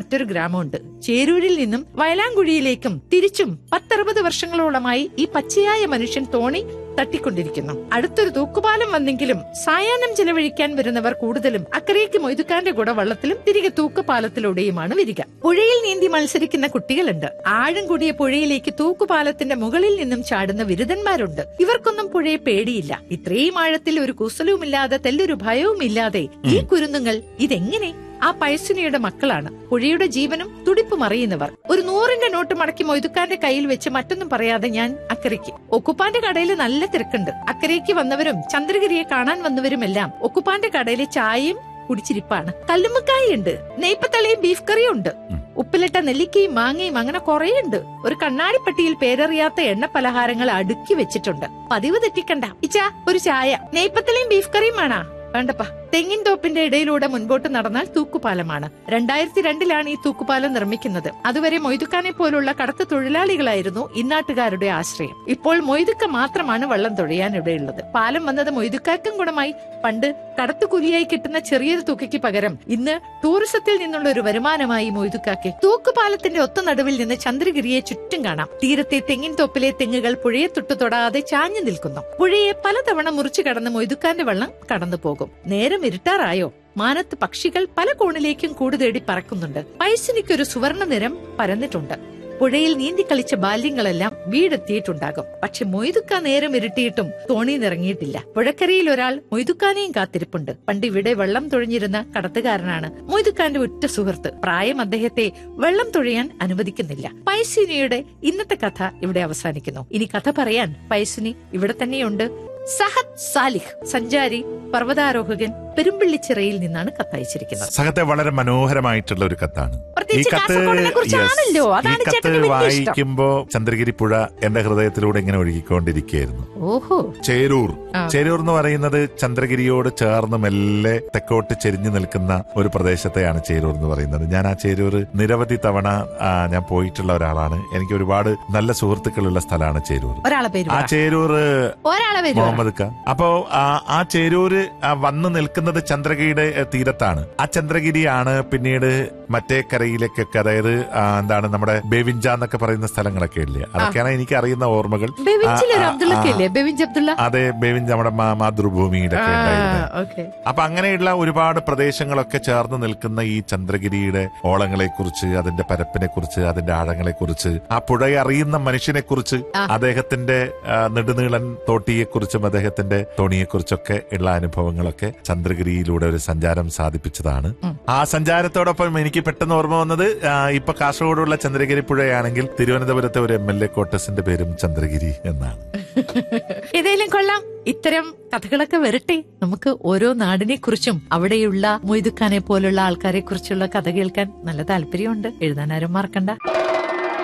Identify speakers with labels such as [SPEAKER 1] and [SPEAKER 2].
[SPEAKER 1] മറ്റൊരു ഗ്രാമമുണ്ട് ചേരൂരിൽ നിന്നും വയലാങ്കുഴിയിലേക്കും തിരിച്ചും പത്തറുപത് വർഷങ്ങളോളമായി ഈ പച്ചയായ മനുഷ്യൻ തോണി തട്ടിക്കൊണ്ടിരിക്കുന്നു അടുത്തൊരു തൂക്കുപാലം വന്നെങ്കിലും സായാഹ്നം ചെലവഴിക്കാൻ വരുന്നവർ കൂടുതലും അക്കരയ്ക്ക് മൊയ്തുക്കാന്റെ കൂടെ വള്ളത്തിലും തിരികെ തൂക്കുപാലത്തിലൂടെയുമാണ് വരിക പുഴയിൽ നീന്തി മത്സരിക്കുന്ന കുട്ടികളുണ്ട് ആഴം കൂടിയ പുഴയിലേക്ക് തൂക്കുപാലത്തിന്റെ മുകളിൽ നിന്നും ചാടുന്ന ബിരുദന്മാരുണ്ട് ഇവർക്കൊന്നും പുഴയെ പേടിയില്ല ഇത്രയും ആഴത്തിൽ ഒരു കുസലവുമില്ലാതെ തെല്ലൊരു ഭയവുമില്ലാതെ ഈ കുരുന്നുങ്ങൾ ഇതെങ്ങനെ ആ പയസ്സുനിയുടെ മക്കളാണ് പുഴയുടെ ജീവനും തുടിപ്പും അറിയുന്നവർ ഒരു നൂറിന്റെ നോട്ട് മടക്കി മൊയ്തുക്കാന്റെ കയ്യിൽ വെച്ച് മറ്റൊന്നും പറയാതെ ഞാൻ അക്കരയ്ക്ക് ഒക്കുപ്പാന്റെ കടയിൽ നല്ല തിരക്കുണ്ട് അക്കരയ്ക്ക് വന്നവരും ചന്ദ്രഗിരിയെ കാണാൻ വന്നവരുമെല്ലാം ഒക്കുപ്പാന്റെ കടയിലെ ചായയും കുടിച്ചിരിപ്പാണ് കല്ലുമ്മക്കായുണ്ട് നെയ്പ്പത്തളയും ബീഫ് കറിയും ഉണ്ട് ഉപ്പിലിട്ട നെല്ലിക്കയും മാങ്ങയും അങ്ങനെ കുറേയുണ്ട് ഒരു കണ്ണാടിപ്പട്ടിയിൽ പേരറിയാത്ത എണ്ണ പലഹാരങ്ങൾ അടുക്കി വെച്ചിട്ടുണ്ട് പതിവ് തെറ്റിക്കണ്ട ഇച്ചാ ഒരു ചായ നെയ്പ്പത്തലയും ബീഫ് കറിയും വേണാ വേണ്ടപ്പാ തെങ്ങിൻ തോപ്പിന്റെ ഇടയിലൂടെ മുൻപോട്ട് നടന്നാൽ തൂക്കുപാലമാണ് രണ്ടായിരത്തി രണ്ടിലാണ് ഈ തൂക്കുപാലം നിർമ്മിക്കുന്നത് അതുവരെ മൊയ്തുക്കാനെ പോലുള്ള കടത്ത് തൊഴിലാളികളായിരുന്നു ഇന്നാട്ടുകാരുടെ ആശ്രയം ഇപ്പോൾ മൊയ്തുക്ക മാത്രമാണ് വെള്ളം തുഴയാൻ ഇവിടെയുള്ളത് പാലം വന്നത് മൊയ്തുക്കാർക്കും ഗുണമായി പണ്ട് കടത്തുകൂലിയായി കിട്ടുന്ന ചെറിയൊരു തുകയ്ക്ക് പകരം ഇന്ന് ടൂറിസത്തിൽ നിന്നുള്ള ഒരു വരുമാനമായി മൊയ്തുക്കാക്ക് തൂക്കുപാലത്തിന്റെ ഒത്ത നടുവിൽ നിന്ന് ചന്ദ്രഗിരിയെ ചുറ്റും കാണാം തീരത്തെ തെങ്ങിൻ തോപ്പിലെ തെങ്ങുകൾ പുഴയെ തൊട്ടു തൊടാതെ ചാഞ്ഞു നിൽക്കുന്നു പുഴയെ പലതവണ മുറിച്ചു കടന്ന് മൊയ്തുക്കാന്റെ വെള്ളം കടന്നു പോകും നേരം ഇരുട്ടാറായോ മാനത്ത് പക്ഷികൾ പല കോണിലേക്കും കൂട് തേടി പറക്കുന്നുണ്ട് പൈസനിക്കൊരു സുവർണ നിരം പരന്നിട്ടുണ്ട് പുഴയിൽ നീന്തി കളിച്ച ബാല്യങ്ങളെല്ലാം വീടെത്തിയിട്ടുണ്ടാകും പക്ഷെ മൊയ്തുക്ക നേരം ഇരുട്ടിയിട്ടും തോണിയിറങ്ങിയിട്ടില്ല പുഴക്കരയിൽ ഒരാൾ മൊയ്തുക്കാനെയും കാത്തിരിപ്പുണ്ട് പണ്ട് ഇവിടെ വെള്ളം തുഴഞ്ഞിരുന്ന കടത്തുകാരനാണ് മൊയ്തുക്കാന്റെ ഉറ്റ സുഹൃത്ത് പ്രായം അദ്ദേഹത്തെ വെള്ളം തുഴയാൻ അനുവദിക്കുന്നില്ല പൈസിനിയുടെ ഇന്നത്തെ കഥ ഇവിടെ അവസാനിക്കുന്നു ഇനി കഥ പറയാൻ പൈസിനി ഇവിടെ തന്നെയുണ്ട് സഹദ് സാലിഹ് സഞ്ചാരി പർവ്വതാരോഹകൻ പെരുമ്പിള്ളിച്ചിറയിൽ നിന്നാണ് കത്തയച്ചിരിക്കുന്നത്
[SPEAKER 2] സഹത്തെ വളരെ മനോഹരമായിട്ടുള്ള ഒരു കത്താണ് ഈ
[SPEAKER 1] പ്രത്യേകിച്ച്
[SPEAKER 2] കത്ത്
[SPEAKER 1] കാസർഗോഡിനെ കുറിച്ചാണല്ലോ
[SPEAKER 2] yes, ഈ
[SPEAKER 1] അതാണ്
[SPEAKER 2] കത്ത്
[SPEAKER 1] ചേട്ടന് വലിയ ഇഷ്ടം
[SPEAKER 2] വായിക്കുമ്പോ ചന്ദ്രഗിരി പുഴ എന്റെ ഹൃദയത്തിലൂടെ ഇങ്ങനെ ഒഴുകിക്കൊണ്ടിരിക്കുകയായിരുന്നു
[SPEAKER 1] ഓഹോ
[SPEAKER 2] ചേരൂർ
[SPEAKER 1] ആ.
[SPEAKER 2] ചേരൂർ എന്ന് പറയുന്നത് ചന്ദ്രഗിരിയോട് ചേർന്ന് മെല്ലെ തെക്കോട്ട് ചെരിഞ്ഞു നിൽക്കുന്ന ഒരു പ്രദേശത്തെയാണ് ചേരൂർ എന്ന് പറയുന്നത് ഞാൻ ആ ചേരൂർ നിരവധി തവണ ആ, ഞാൻ പോയിട്ടുള്ള ഒരാളാണ് എനിക്ക് ഒരുപാട് നല്ല സുഹൃത്തുക്കളുള്ള സ്ഥലമാണ് ചേരൂർ
[SPEAKER 1] ഒരാളെ പേര്
[SPEAKER 2] ആ
[SPEAKER 1] പറ.
[SPEAKER 2] ചേരൂർ
[SPEAKER 1] ഒരാളെ പേര് പറ.
[SPEAKER 2] മുഹമ്മദ് ഖാൻ അപ്പോ ആ, ആ ചേരൂര് ആ, വന്ന് നിൽക്കുന്നത് ചന്ദ്രഗിരിയുടെ ഏ, തീരത്താണ് ആ ചന്ദ്രഗിരിയാണ് പിന്നീട് മറ്റേ കരയിലേക്കൊക്കെ അതായത് ആ, എന്താണ് നമ്മുടെ ബേവിഞ്ച എന്നൊക്കെ പറയുന്ന സ്ഥലങ്ങളൊക്കെ ഇല്ലേ അതൊക്കെയാണ് എനിക്ക് അറിയുന്ന ഓർമ്മകൾ
[SPEAKER 1] ബെവിഞ്ചിൽ ഒരു
[SPEAKER 2] ആ, ആ,
[SPEAKER 1] അബ്ദുള്ളക്ക് ഇല്ലേ ബെവിഞ്ച് അബ്ദുള്ള
[SPEAKER 2] അതെ ബേവിഞ്ച നമ്മുടെ മാ- മാതൃഭൂമിയിലൊക്കെ ഉണ്ടായിരുന്നത്
[SPEAKER 1] ഓക്കെ
[SPEAKER 2] അപ്പൊ അങ്ങനെയുള്ള ഒരുപാട് പ്രദേശങ്ങളൊക്കെ ചേർന്ന് നിൽക്കുന്ന ഈ ചന്ദ്രഗിരിയുടെ ഓളങ്ങളെ കുറിച്ച് അതിന്റെ പരപ്പിനെ കുറിച്ച് അതിന്റെ ആഴങ്ങളെ കുറിച്ച് ആ പുഴയെ അറിയുന്ന മനുഷ്യനെ കുറിച്ച്
[SPEAKER 1] ആ.
[SPEAKER 2] അദ്ദേഹത്തിന്റെ ആ, നെടുനീളൻ തോട്ടിയെ കുറിച്ചും അദ്ദേഹത്തിന്റെ തോണിയെ കുറിച്ചൊക്കെ ഉള്ള അനുഭവങ്ങളൊക്കെ ചന്ദ്രഗിരിയിലൂടെ ഒരു സഞ്ചാരം സാധിപ്പിച്ചതാണ്
[SPEAKER 1] ഉം.
[SPEAKER 2] ആ സഞ്ചാരത്തോടൊപ്പം എനിക്ക് പെട്ടെന്ന് ഓർമ്മ വന്നത് ആ, ഇപ്പൊ കാസർഗോഡുള്ള ചന്ദ്രഗിരി പുഴയാണെങ്കിൽ തിരുവനന്തപുരത്തെ ഒരു എം എൽ എ കോട്ടസിന്റെ പേരും ചന്ദ്രഗിരി എന്നാണ്
[SPEAKER 1] ഏതായാലും കൊള്ളാം ഇത്തരം കഥകളൊക്കെ വരട്ടെ നമുക്ക് ഓരോ നാടിനെ കുറിച്ചും അവിടെയുള്ള മൊയ്തുഖാനെ പോലുള്ള ആൾക്കാരെ കുറിച്ചുള്ള കഥ കേൾക്കാൻ നല്ല താല്പര്യമുണ്ട് എഴുതാൻ ആരും മറക്കണ്ട